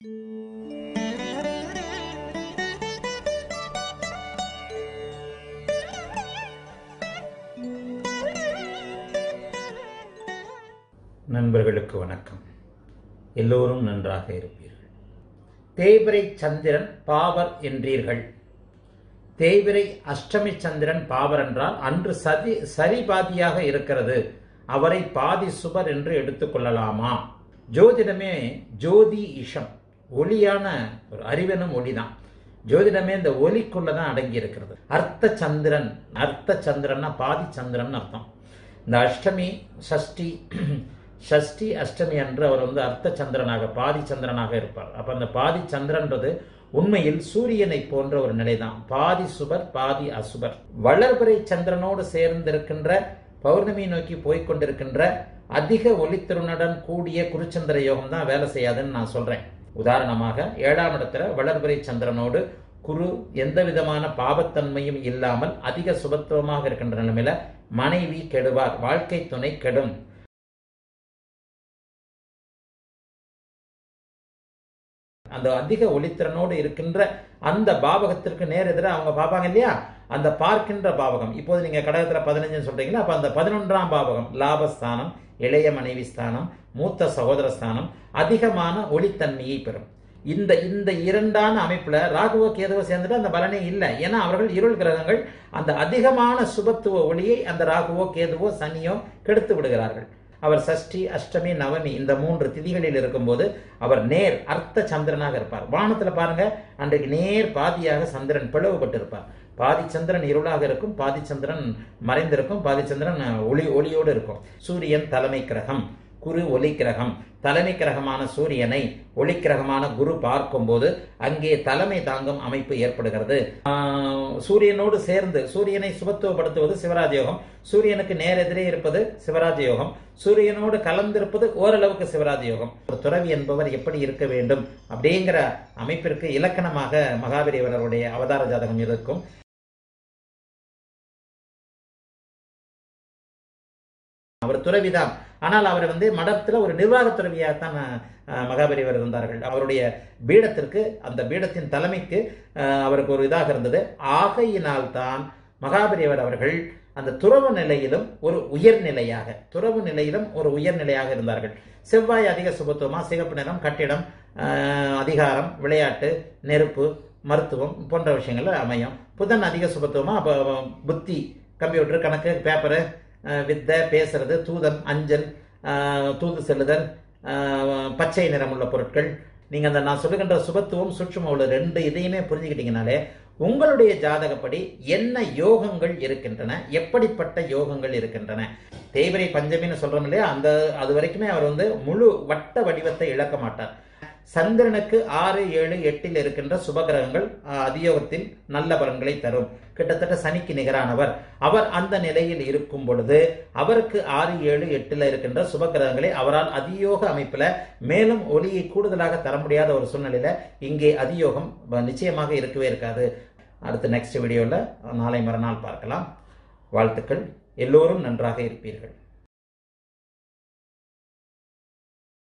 நண்பர்களுக்கு வணக்கம் எல்லோரும் நன்றாக இருப்பீர்கள் தேய்பிரை சந்திரன் பாவர் என்றீர்கள் தேய்பிரை அஷ்டமி சந்திரன் பாவர் என்றால் அன்று சதி சரிபாதியாக இருக்கிறது அவரை பாதி சுபர் என்று எடுத்துக்கொள்ளலாமா ஜோதிடமே ஜோதி இஷம் ஒளியான ஒரு அறிவெனும் ஒளிதான் ஜோதிடமே இந்த ஒலிக்குள்ள தான் அடங்கி இருக்கிறது அர்த்த சந்திரன் அர்த்த சந்திரன்னா பாதி சந்திரன் அர்த்தம் இந்த அஷ்டமி சஷ்டி ஷஷ்டி அஷ்டமி அன்று அவர் வந்து அர்த்த சந்திரனாக பாதி சந்திரனாக இருப்பார் அப்ப அந்த பாதி சந்திரன்றது உண்மையில் சூரியனை போன்ற ஒரு நிலைதான் பாதி சுபர் பாதி அசுபர் வளர்பிறை சந்திரனோடு சேர்ந்திருக்கின்ற பௌர்ணமி நோக்கி போய்கொண்டிருக்கின்ற அதிக ஒளித்திறனுடன் கூடிய குருச்சந்திர யோகம் தான் வேலை செய்யாதுன்னு நான் சொல்றேன் உதாரணமாக ஏழாம் இடத்துல வளர்பிறை சந்திரனோடு குரு எந்த விதமான பாபத்தன்மையும் இல்லாமல் அதிக சுபத்துவமாக இருக்கின்ற நிலைமையில மனைவி கெடுவார் வாழ்க்கை துணை கெடும் அந்த அதிக ஒளித்திறனோடு இருக்கின்ற அந்த பாவகத்திற்கு நேர் எதிராக அவங்க பார்ப்பாங்க இல்லையா அந்த பார்க்கின்ற பாவகம் இப்போது நீங்க கடகத்துல பதினஞ்சுன்னு சொல்றீங்களா அப்ப அந்த பதினொன்றாம் பாவகம் லாபஸ்தானம் இளைய மனைவி ஸ்தானம் மூத்த சகோதர ஸ்தானம் அதிகமான ஒளித்தன்மையை பெறும் இந்த இந்த இரண்டான அமைப்புல ராகுவோ கேதுவோ சேர்ந்துட்டு அந்த பலனே இல்லை ஏன்னா அவர்கள் இருள் கிரகங்கள் அந்த அதிகமான சுபத்துவ ஒளியை அந்த ராகுவோ கேதுவோ சனியோ கெடுத்து விடுகிறார்கள் அவர் சஷ்டி அஷ்டமி நவமி இந்த மூன்று திதிகளில் இருக்கும்போது அவர் நேர் அர்த்த சந்திரனாக இருப்பார் வானத்துல பாருங்க அன்றைக்கு நேர் பாதியாக சந்திரன் பிளவுபட்டு இருப்பார் பாதி சந்திரன் இருளாக இருக்கும் பாதி சந்திரன் மறைந்திருக்கும் பாதி சந்திரன் ஒளி ஒளியோடு இருக்கும் சூரியன் தலைமை கிரகம் குரு ஒளி கிரகம் தலைமை கிரகமான சூரியனை ஒளி கிரகமான குரு பார்க்கும்போது அங்கே தலைமை தாங்கும் அமைப்பு ஏற்படுகிறது சூரியனோடு சேர்ந்து சூரியனை சுபத்துவப்படுத்துவது சிவராஜ யோகம் சூரியனுக்கு நேரெதிரே இருப்பது சிவராஜ யோகம் சூரியனோடு கலந்திருப்பது ஓரளவுக்கு சிவராஜ யோகம் ஒரு துறவி என்பவர் எப்படி இருக்க வேண்டும் அப்படிங்கிற அமைப்பிற்கு இலக்கணமாக மகாபெரியவருடைய அவதார ஜாதகம் இருக்கும் அவர் துறவிதான் ஆனால் அவர் வந்து மடத்துல ஒரு நிர்வாக துறவியாகத்தான் மகாபெரியவர் இருந்தார்கள் அவருடைய பீடத்திற்கு அந்த பீடத்தின் தலைமைக்கு அவருக்கு ஒரு இதாக இருந்தது ஆகையினால் தான் மகாபெரியவர் அவர்கள் அந்த துறவு நிலையிலும் ஒரு உயர்நிலையாக துறவு நிலையிலும் ஒரு உயர்நிலையாக இருந்தார்கள் செவ்வாய் அதிக சுபத்துவமா சிகப்பு நிறம் கட்டிடம் அதிகாரம் விளையாட்டு நெருப்பு மருத்துவம் போன்ற விஷயங்கள் அமையும் புதன் அதிக சுபத்துவமா அப்போ புத்தி கம்ப்யூட்டர் கணக்கு பேப்பரு வித்தை பேசுறது தூதன் அஞ்சல் தூது செல்லுதல் பச்சை நிறம் உள்ள பொருட்கள் நீங்க அந்த நான் சொல்லுகின்ற சுபத்துவம் சுற்றும உள்ள ரெண்டு இதையுமே புரிஞ்சுக்கிட்டீங்கனாலே உங்களுடைய ஜாதகப்படி என்ன யோகங்கள் இருக்கின்றன எப்படிப்பட்ட யோகங்கள் இருக்கின்றன தேய்பிரை பஞ்சமின்னு சொல்றோம் இல்லையா அந்த அது வரைக்குமே அவர் வந்து முழு வட்ட வடிவத்தை இழக்க மாட்டார் சந்திரனுக்கு ஆறு ஏழு எட்டில் இருக்கின்ற சுபகிரகங்கள் அதியோகத்தில் நல்ல பலன்களை தரும் கிட்டத்தட்ட சனிக்கு நிகரானவர் அவர் அந்த நிலையில் இருக்கும் பொழுது அவருக்கு ஆறு ஏழு எட்டுல இருக்கின்ற சுபகிரகங்களை அவரால் அதியோக அமைப்புல மேலும் ஒளியை கூடுதலாக தர முடியாத ஒரு சூழ்நிலையில இங்கே அதியோகம் நிச்சயமாக இருக்கவே இருக்காது அடுத்த நெக்ஸ்ட் வீடியோல நாளை மறுநாள் பார்க்கலாம் வாழ்த்துக்கள் எல்லோரும் நன்றாக இருப்பீர்கள்